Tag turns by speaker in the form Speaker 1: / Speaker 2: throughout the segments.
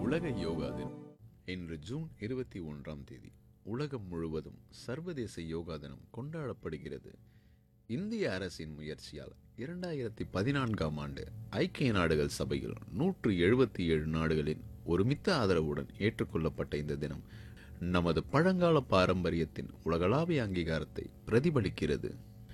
Speaker 1: உலக யோகா தினம் இன்று ஜூன் இருபத்தி ஒன்றாம் தேதி உலகம் முழுவதும் சர்வதேச யோகா தினம் கொண்டாடப்படுகிறது இந்திய அரசின் முயற்சியால் இரண்டாயிரத்தி பதினான்காம் ஆண்டு ஐக்கிய நாடுகள் சபையில் நூற்று எழுபத்தி ஏழு நாடுகளின் ஒருமித்த ஆதரவுடன் ஏற்றுக்கொள்ளப்பட்ட இந்த தினம் நமது பழங்கால பாரம்பரியத்தின் உலகளாவிய அங்கீகாரத்தை பிரதிபலிக்கிறது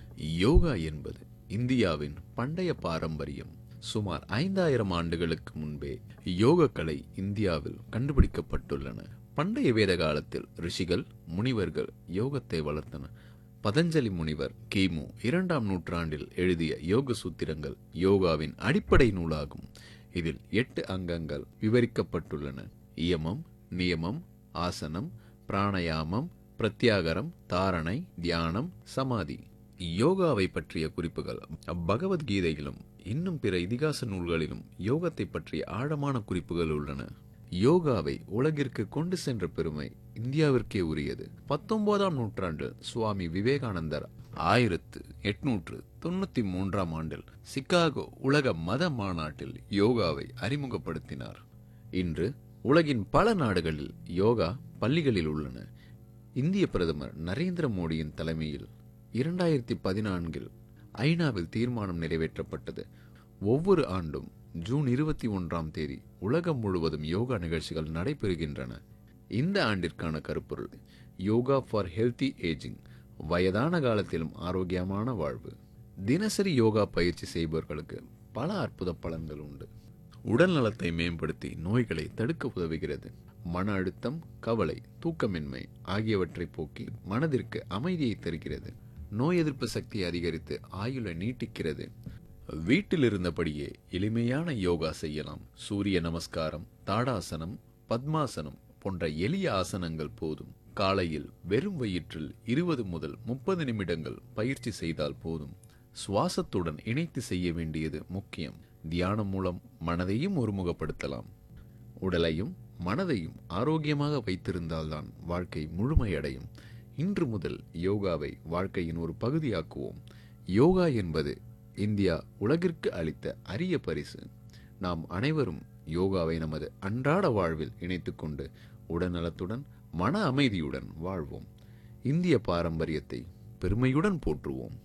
Speaker 1: யோகா என்பது இந்தியாவின் பண்டைய பாரம்பரியம் சுமார் ஐந்தாயிரம் ஆண்டுகளுக்கு முன்பே யோக கலை இந்தியாவில் கண்டுபிடிக்கப்பட்டுள்ளன பண்டைய வேத காலத்தில் ரிஷிகள் முனிவர்கள் யோகத்தை வளர்த்தனர் பதஞ்சலி முனிவர் கிமு இரண்டாம் நூற்றாண்டில் எழுதிய யோக சூத்திரங்கள் யோகாவின் அடிப்படை நூலாகும் இதில் எட்டு அங்கங்கள் விவரிக்கப்பட்டுள்ளன இயமம் நியமம் ஆசனம் பிராணயாமம் பிரத்யாகரம் தாரணை தியானம் சமாதி யோகாவை பற்றிய குறிப்புகள் பகவத்கீதையிலும் இன்னும் பிற இதிகாச நூல்களிலும் யோகத்தை பற்றிய ஆழமான குறிப்புகள் உள்ளன யோகாவை உலகிற்கு கொண்டு சென்ற பெருமை இந்தியாவிற்கே உரியது பத்தொன்பதாம் நூற்றாண்டில் சுவாமி விவேகானந்தர் ஆயிரத்து எட்நூற்று தொண்ணூத்தி மூன்றாம் ஆண்டில் சிகாகோ உலக மத மாநாட்டில் யோகாவை அறிமுகப்படுத்தினார் இன்று உலகின் பல நாடுகளில் யோகா பள்ளிகளில் உள்ளன இந்திய பிரதமர் நரேந்திர மோடியின் தலைமையில் இரண்டாயிரத்தி பதினான்கில் ஐநாவில் தீர்மானம் நிறைவேற்றப்பட்டது ஒவ்வொரு ஆண்டும் ஜூன் இருபத்தி ஒன்றாம் தேதி உலகம் முழுவதும் யோகா நிகழ்ச்சிகள் நடைபெறுகின்றன இந்த ஆண்டிற்கான கருப்பொருள் யோகா ஃபார் ஹெல்தி ஏஜிங் வயதான காலத்திலும் ஆரோக்கியமான வாழ்வு தினசரி யோகா பயிற்சி செய்பவர்களுக்கு பல அற்புத பலன்கள் உண்டு உடல் நலத்தை மேம்படுத்தி நோய்களை தடுக்க உதவுகிறது மன அழுத்தம் கவலை தூக்கமின்மை ஆகியவற்றை போக்கி மனதிற்கு அமைதியை தருகிறது நோய் எதிர்ப்பு சக்தியை அதிகரித்து ஆயுளை நீட்டிக்கிறது வீட்டில் இருந்தபடியே எளிமையான யோகா செய்யலாம் சூரிய நமஸ்காரம் தாடாசனம் பத்மாசனம் போன்ற எளிய ஆசனங்கள் போதும் காலையில் வெறும் வயிற்றில் இருபது முதல் முப்பது நிமிடங்கள் பயிற்சி செய்தால் போதும் சுவாசத்துடன் இணைத்து செய்ய வேண்டியது முக்கியம் தியானம் மூலம் மனதையும் ஒருமுகப்படுத்தலாம் உடலையும் மனதையும் ஆரோக்கியமாக வைத்திருந்தால்தான் வாழ்க்கை முழுமையடையும் இன்று முதல் யோகாவை வாழ்க்கையின் ஒரு பகுதியாக்குவோம் யோகா என்பது இந்தியா உலகிற்கு அளித்த அரிய பரிசு நாம் அனைவரும் யோகாவை நமது அன்றாட வாழ்வில் இணைத்துக்கொண்டு உடல்நலத்துடன் மன அமைதியுடன் வாழ்வோம் இந்திய பாரம்பரியத்தை பெருமையுடன் போற்றுவோம்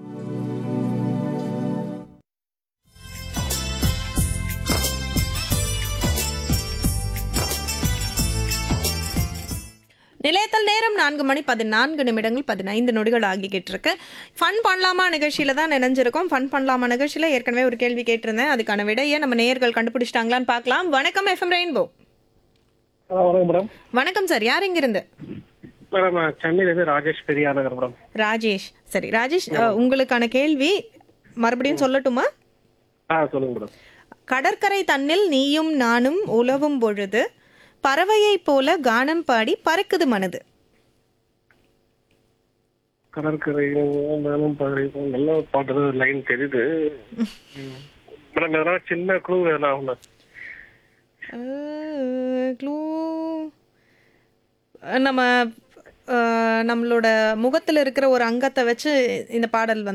Speaker 2: நிலையத்தில் நேரம் நான்கு மணி பதினான்கு நிமிடங்கள் பதினைந்து நொடிகள் ஆகிக்கிட்டு இருக்கு ஃபன் பண்ணலாமா நிகழ்ச்சியில தான் நினைஞ்சிருக்கோம் ஃபன் பண்ணலாமா நிகழ்ச்சியில ஏற்கனவே ஒரு கேள்வி கேட்டிருந்தேன் அதுக்கான விடையை நம்ம நேயர்கள் கண்டுபிடிச்சிட்டாங்களான்னு பார்க்கலாம் வணக்கம் எஃப்எம் ரெயின்போ
Speaker 3: ஆ, வணக்கம் மேடம்
Speaker 2: வணக்கம் சார் யார் இங்கிருந்து
Speaker 3: மேடம் நான் சென்னையிலேருந்து ராஜேஷ் பெரியார் நகர் மேடம்
Speaker 2: ராஜேஷ் சரி ராஜேஷ் அஹ், உங்களுக்கான கேள்வி மறுபடியும் சொல்லட்டுமா
Speaker 3: ஆ சொல்லுங்க மேடம்
Speaker 2: கடற்கரை தன்னில் நீயும் நானும் உலவும் பொழுது பறவையைப் போல கானம் பாடி பறக்குது மனது
Speaker 3: கடற்கரை மேலும் பகுதி நல்ல பாட்டு லைன் தெரியுது ம். மேடம் எதனா சின்ன க்ளூ எதனா ஆகும்ல
Speaker 2: க்ளூ நம்ம அஹ், நம்மளோட முகத்தில் இருக்கிற ஒரு அங்கத்தை வச்சு இந்த பாடல் வந்து